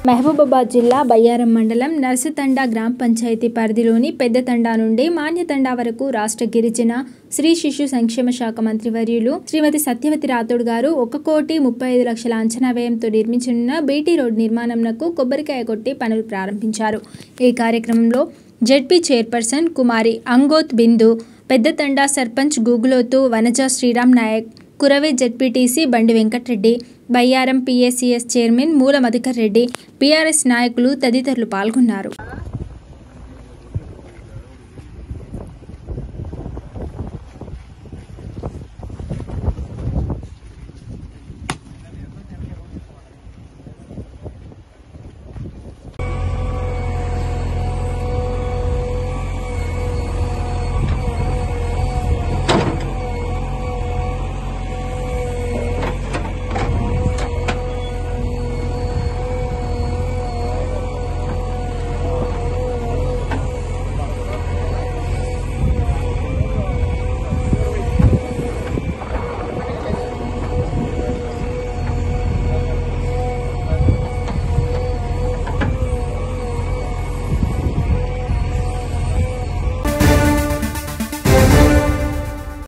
మహబూబాబాద్ జిల్లా బయ్యారం మండలం నర్సతండా గ్రామ పంచాయతీ పరిధిలోని పెద్దతండా నుండి మాన్యతండా వరకు రాష్ట్ర గిరిజన శ్రీ శిశు సంక్షేమ శాఖ మంత్రి వర్యులు శ్రీమతి సత్యవతి రాథోడ్ గారు ఒక కోటి ముప్పై ఐదు లక్షల అంచనా వ్యయంతో నిర్మించనున్న బీటీ రోడ్ నిర్మాణంనకు కొబ్బరికాయ కొట్టి పనులు ప్రారంభించారు ఈ కార్యక్రమంలో ZP chairperson Kumari Angoth Bindu Peddathanda sarpanch Guguloth Vanaja Sriram Naik Kurave ZPTC Bandi Venkatareddy Bayyaram PACS chairman మూల మధుకర్ రెడ్డి పీఆర్ఎస్ నాయకులు తదితరులు పాల్గొన్నారు